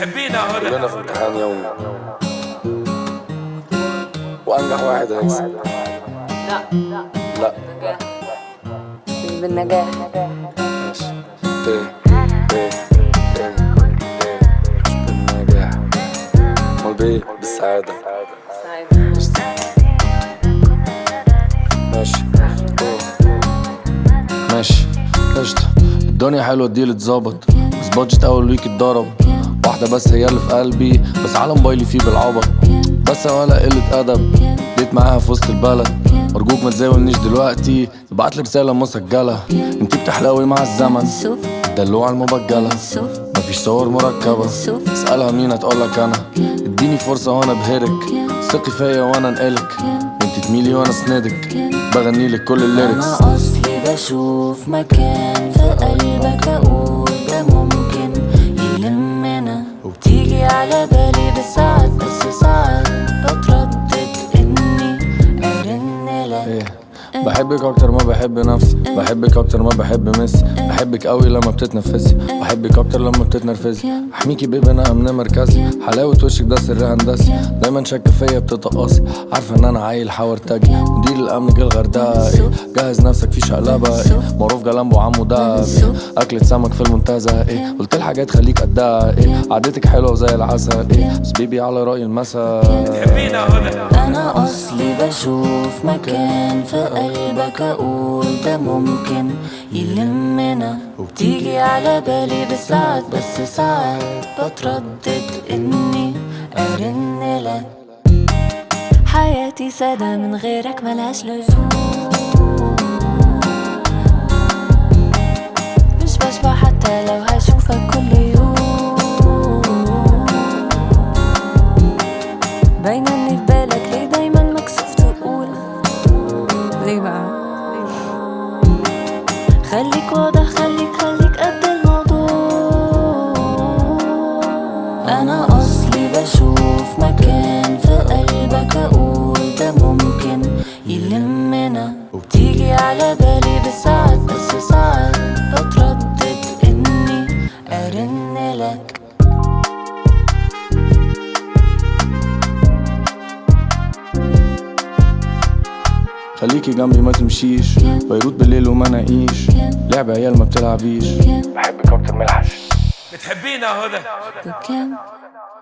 بتحبينا هدى كلنا في امتحان يومي وانجح واحد هيكسب لا لا مش بالنجاح ماشي ايه ايه ايه ايه مش بالنجاح امال بايه بالسعادة سعيد ماشي ماشي قشطة الدنيا حلوة الديل اتظبط بس بادجت اول ويك اتضرب واحدة بس هي اللي في قلبي بس على موبايلي فيه بالعبط بس ولا قلة أدب جيت معاها في وسط البلد أرجوك ما تزاولنيش دلوقتي ابعتلي رسالة مسجلة انتي بتحلوي مع الزمن شوف دلوع المبجلة شوف مفيش صور مركبة اسألها مين هتقولك أنا اديني فرصة وأنا بهرك ثقي فيا وأنا انقلك انتي تميلي وأنا اسندك بغنيلك كل الليركس أنا أصلي بشوف مكان في قلبك أقول ده ممكن يلمنا وبتيجي على بالي بالساعات بس ساعات بتردد إني أرن لك ايه بحبك اكتر ما بحب نفسي بحبك اكتر ما بحب ميسي بحبك قوي لما بتتنفسي بحبك اكتر لما بتتنرفزي احميكي بيبي انا امن مركزي حلاوه وشك ده سر هندسي دايما شاكه فيا بتتقصي عارفه ان انا عيل حورتجي مدير الامن جه الغردقه ايه جهز نفسك في شقلبه ايه معروف جلامبو عمو ده ايه اكلة سمك في المنتزه ايه قلت الحاجات خليك قدها ايه قعدتك حلوه وزي العسل ايه بس بيبي على راي المثل بتحبينا هدى أنا أصلي بشوف مكان في قلبك أقول ده ممكن يلمنا وبتيجي على بالي بالساعات بس ساعات بتردد إني أرن لك حياتي سادة من غيرك ملهاش لزوم مش بشبع حتى لو هشوفك كل يوم باينة اني في بالك ليه دايما مكسوف تقول ليه بقى؟ خليك واضح خليك خليك قد الموضوع انا اصلي بشوف مكان في قلبك اقول ده ممكن يلمنا وبتيجي على بالي بالساعات بس ساعات بتردد اني ارن لك خليكي جنبي ما تمشيش بيروت بالليل وما ناقيش لعب عيال ما بتلعبيش بحبك اكتر من الحشيش بتحبينا هدى بكام